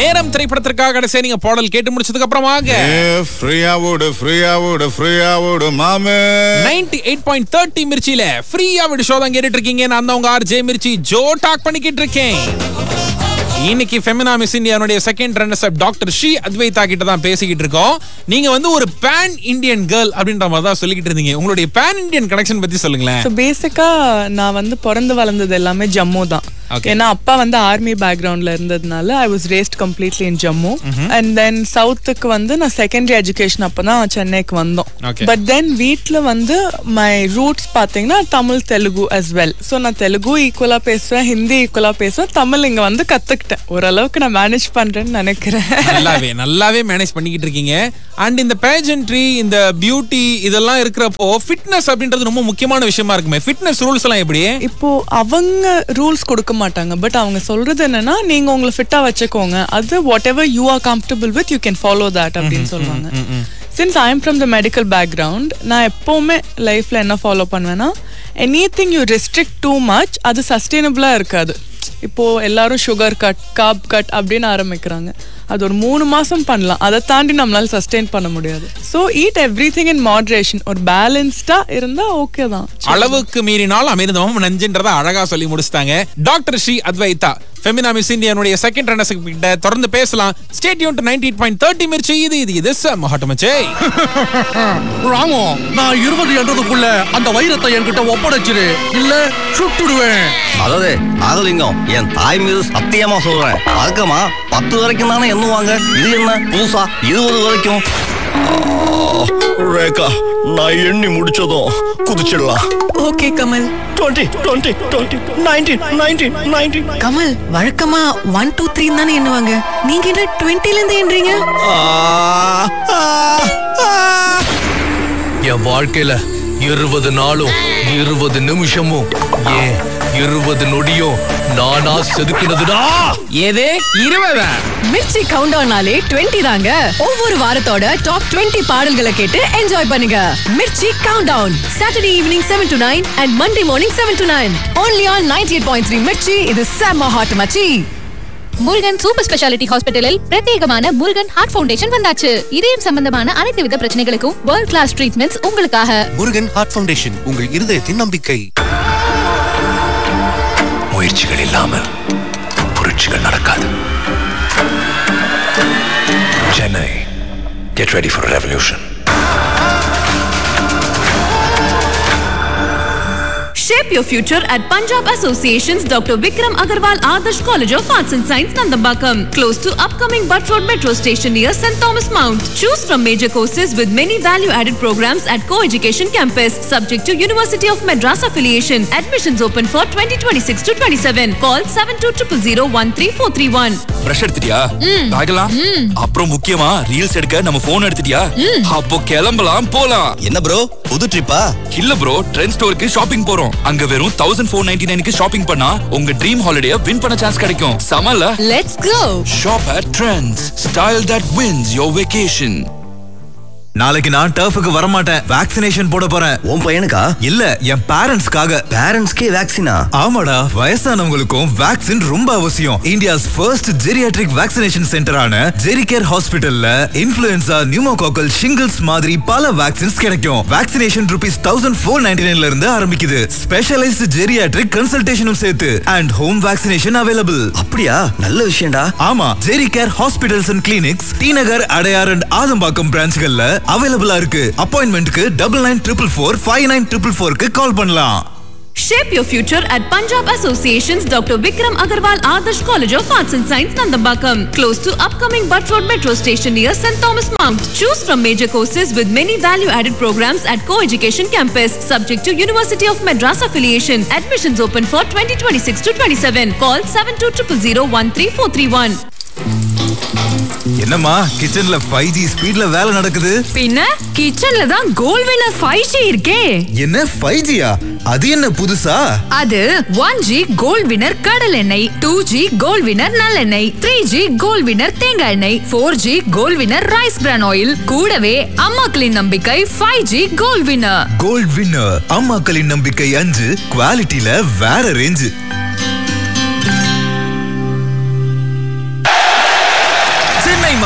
நேரம் திரைப்படத்திற்காக கடைசியா நீங்க பாடல் கேட்டு முடிச்சதுக்கு அப்புறமாக ஃப்ரீயா ஓடு ஃப்ரீயா ஓடு ஃப்ரீயா ஓடு மாமே நைன்டி எயிட் பாயிண்ட் தேர்ட்டி மிர்ச்சியில ஃப்ரீயா விடு ஷோ தான் கேட்டுட்டு இருக்கீங்க நான் தான் உங்க R J Mirchi Jo talk பண்ணிக்கிட்டு இருக்கேன் இன்னைக்கு ஃபெமினா மிஸ் இந்தியானுடைய second runners up doctor Shri Advaita கிட்ட தான் பேசிக்கிட்டு இருக்கோம் நீங்க வந்து ஒரு பேன் இந்தியன் கேர்ள் அப்படின்ற மாதிரி தான் சொல்லிக்கிட்டு இருந்தீங்க உங்களுடைய பேன் இந்தியன் கனெக்ஷன் பத்தி சொல்லுங்களேன் ஸோ பேசிக்கா நான் வந்து பிறந்து வளர்ந்தது எல்லாமே ஜம்மு தான் Okay. ஏன்னா அப்பா வந்து ஆர்மி பேக்ரவுண்ட்ல இருந்ததுனால I was raised completely in Jammu and then சவுத்துக்கு வந்து நான் செகண்டரி எஜுகேஷன் அப்போ தான் சென்னைக்கு வந்தோம் Okay. பட் தென் வீட்டில் வந்து மை ரூட்ஸ் பார்த்தீங்கன்னா Tamil Telugu as well so நான் தெலுங்கு ஈக்குவலாக பேசுவேன் ஹிந்தி ஈக்குவலாக பேசுவேன் தமிழ் இங்கே வந்து கற்றுக்கிட்டேன் ஓரளவுக்கு நான் மேனேஜ் பண்ணுறேன்னு நினைக்கிறேன் நல்லாவே நல்லாவே மேனேஜ் பண்ணிக்கிட்டு இருக்கீங்க அண்ட் இந்த பேஜன்ட்ரி இந்த பியூட்டி இதெல்லாம் இருக்கிறப்போ ஃபிட்னஸ் அப்படின்றது ரொம்ப முக்கியமான விஷயமா இருக்குமே ஃபிட்னஸ் ரூல்ஸ் எல்லாம் எப்படி இப்போ அவங்க ரூல்ஸ் கொடுக்க மாட்டாங்க பட் அவங்க சொல்றது என்னன்னா நீங்க உங்களை ஃபிட்டா வச்சுக்கோங்க அது whatever you are comfortable with you can follow that அப்படின்னு சொல்லுவாங்க since I am from the medical background நான் எப்போவுமே லைஃப்ல என்ன ஃபாலோ பண்ணுவேன்னா anything you restrict too much அது சஸ்டைனபிளா இருக்காது இப்போ எல்லாரும் சுகர் கட் காப் கட் அப்படின்னு ஆரம்பிக்கிறாங்க அது ஒரு மூணு மாசம் பண்ணலாம் அதை தாண்டி நம்மளால சஸ்டெயின் பண்ண முடியாது so eat everything in moderation ஒரு பேலன்ஸ்டா இருந்தா ஓகே தான் அளவுக்கு மீறினால் அமிர்தமும் நஞ்சுன்றத அழகா சொல்லி முடிச்சிட்டாங்க doctor Shri Advaita Femina Miss இந்தியனுடைய செகண்ட் ரன்னர்ஸ் கிட்ட தொடர்ந்து பேசலாம் stadium to ninety point thirty Mirchi இது இது இது மகாட்டமச்சே ராமோ நான் இருபது என்றதுக்குள்ள அந்த வைரத்தை என்கிட்ட ஒப்படைச்சிரு இல்ல சுட்டுடுவேன் அதாவது நாகலிங்கம் என் தாய் மீது சத்தியமா சொல்றேன் வழக்கமா பத்து வரைக்கும் தானே எண்ணுவாங்க இது என்ன புதுசா இருபது வரைக்கும் ரேகா நான் எண்ணி முடிச்சதும் குதிச்சிடலாம் okay Kamal twenty twenty twenty nineteen nineteen nineteen Kamal வழக்கமா ஒன் டூ த்ரீ தானே எண்ணுவாங்க நீங்க என்ன டுவெண்ட்டில இருந்து எண்றீங்க என் வாழ்க்கையில இருபது நாளும் இருபது நிமிஷமும் ஏன் இருபது நொடியும் நானா செதுக்கினதுடா ஏதே இருபதா மிர்ச்சி கவுண்ட் டவுன்னாலே டுவெண்ட்டி தாங்க ஒவ்வொரு வாரத்தோட டாப் டுவெண்ட்டி பாடல்களை கேட்டு என்ஜாய் பண்ணுங்க Mirchi countdown Saturday evening seven to nine and Monday morning seven to nine only on ninety eight point three Mirchi இது செம்ம ஹாட் மச்சி முருகன் சூப்பர் ஸ்பெஷாலிட்டி ஹாஸ்பிட்டலில் பிரத்யேகமான முருகன் ஹார்ட் ஃபவுண்டேஷன் வந்தாச்சு இதயம் சம்பந்தமான அனைத்து வித பிரச்சனைகளுக்கும் வேர்ல்ட் கிளாஸ் ட்ரீட்மெண்ட்ஸ் உங்களுக்காக முருகன் ஹார்ட் ஃபவுண்டேஷன் உங்கள் இருதயத்தின் நம்பிக்கை முயற்சிகள் இல்லாமல் புரட்சிகள் நடக்காது Chennai get ready for revolution Shape your future at Punjab Association's Dr. Vikram Agarwal Adarsh College of Arts and Science, Nandambakam, close to upcoming Butt Road Metro Station near St. Thomas Mount. Choose from major courses with many value-added programs at Co-Education Campus, subject to University of Madras affiliation. Admissions open for 2026 to 27. Call 7200 brush எடுத்துட்டியா பேகலாம் அப்புறம் முக்கியமா reels எடுக்க நம்ம phone எடுத்துட்டியா அப்போ கிளம்பலாம் போலாம் என்ன ப்ரோ புது ட்ரிப்பா இல்ல ப்ரோ ட்ரெண்ட் ஸ்டோருக்கு ஷாப்பிங் போறோம் அங்க வெறும் தௌசண்ட் ஃபோர் நைன்டி நைனுக்கு ஷாப்பிங் பண்ணா உங்க ட்ரீம் ஹாலிடே வின் பண்ண சான்ஸ் கிடைக்கும் சமல்ல let's go shop at Trends style that wins your vacation நாளைக்கு நான் டர்ஃபுக்கு வரமாட்டேன் வேக்சினேஷன் போட போறேன் உன் பையனுக்கா இல்ல என் பேரண்ட்ஸ்க்காக பேரண்ட்ஸ்க்கே வேக்சினா ஆமாடா வயசானவங்களுக்கும் வேக்சின் ரொம்ப அவசியம் இந்தியாஸ் ஃபர்ஸ்ட் ஜெரியாட்ரிக் வேக்சினேஷன் சென்டரான ஜெரிகேர் ஹாஸ்பிட்டல்ல இன்ஃபுளுன்சா நியூமோகாக்கல் ஷிங்கிள்ஸ் மாதிரி பல வேக்சின்ஸ் கிடைக்கும் vaccination rupees thousand four ninety நைன்ல இருந்து ஆரம்பிக்குது ஸ்பெஷலைஸ்ட் ஜெரியாட்ரிக் கன்சல்டேஷனும் சேர்த்து அண்ட் ஹோம் வேக்சினேஷன் அவைலபிள் அப்படியா நல்ல விஷயம்டா ஆமா Gericare hospitals and clinics T Nagar Adyar and Adambakkam பிரான்ச்கள்ல அவைலபிளா இருக்கு அப்பாயின்மெண்ட்க்கு double nine triple four five nine triple ஃபோருக்கு கால் பண்ணலாம் Shape your future at Punjab Association's Dr. Vikram Agarwal Adarsh College of Arts and Science, Nandambakam, close to upcoming Butt Road Metro Station near St. Thomas Mount. Choose from major courses with many value-added programs at Co-Education Campus, subject to University of Madras affiliation. Admissions open for 2026 to 27. Call 7200 என்னம்மா கிச்சன்ல five G ஸ்பீட்ல வேலை நடக்குது பின்ன கிச்சன்ல தான் கோல் வினர் five G இருக்கே என்ன ஃபைவ் ஜியா அது என்ன புதுசா அது ஒன் ஜி கோல்ட் வினர் கடல் எண்ணெய் டூ ஜி கோல்ட் வினர் நல்லெண்ணெய் த்ரீ ஜி கோல்ட் வினர் தேங்காய் எண்ணெய் four G Gold Winner rice bran oil கூடவே அம்மாக்களின் நம்பிக்கை five G Gold Winner Gold Winner அம்மாக்களின் நம்பிக்கை அஞ்சு குவாலிட்டியில வேற ரேஞ்சு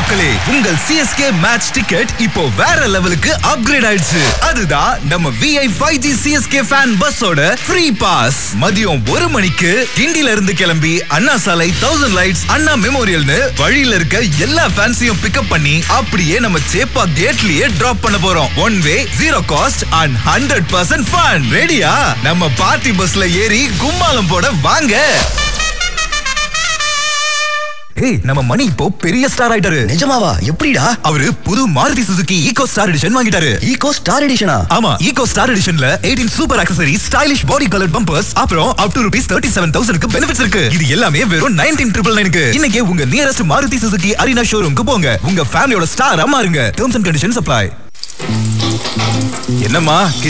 மக்களே உங்கள் சிஎஸ்கே மேட்ச் டிக்கெட் இப்போ வேற லெவலுக்கு அப்கிரேட் ஆயிடுச்சு அதுதான் நம்ம Vi five G CSK fan பஸ்ஸோட ஃப்ரீ பாஸ் மதியம் ஒரு மணிக்கு கிண்டில இருந்து கிளம்பி அண்ணா சாலை தௌசண்ட் லைட்ஸ் அண்ணா மெமோரியல்னு வழியில இருக்க எல்லா ஃபேன்ஸையும் பிக்கப் பண்ணி அப்படியே நம்ம சேப்பா கேட்லயே டிராப் பண்ண போறோம் one way zero cost and hundred percent fun ரெடியா நம்ம பார்ட்டி பஸ்ல ஏறி கும்மாளம் போட வாங்க ஏய் நம்ம மணி இப்போ பெரிய ஸ்டார் ஆயிட்டாரு நிஜமாவா எப்படிடா அவரு புது Maruti Suzuki Eeco Star edition வாங்கிட்டாரு ஈகோ ஸ்டார் எடிஷனா ஆமா ஈகோ ஸ்டார் எடிஷன்ல 18 super accessory stylish body colour bumpers அப்புறம் up to rupees thirty seven தௌசண்ட்க்கு பெனிஃபிட்ஸ் இருக்கு இது எல்லாமே வெறும் நைன்டீன் ட்ரிபிள் நைனுக்கு இன்னைக்கு உங்க நியரஸ்ட் மாருதி சுசுகி அரினா ஷோரூம்க்கு போங்க உங்க ஃபேமிலியோட ஸ்டார் மாறுங்க டேர்ம்ஸ் அண்ட் கண்டிஷன்ஸ் அப்ளை என்னம்மா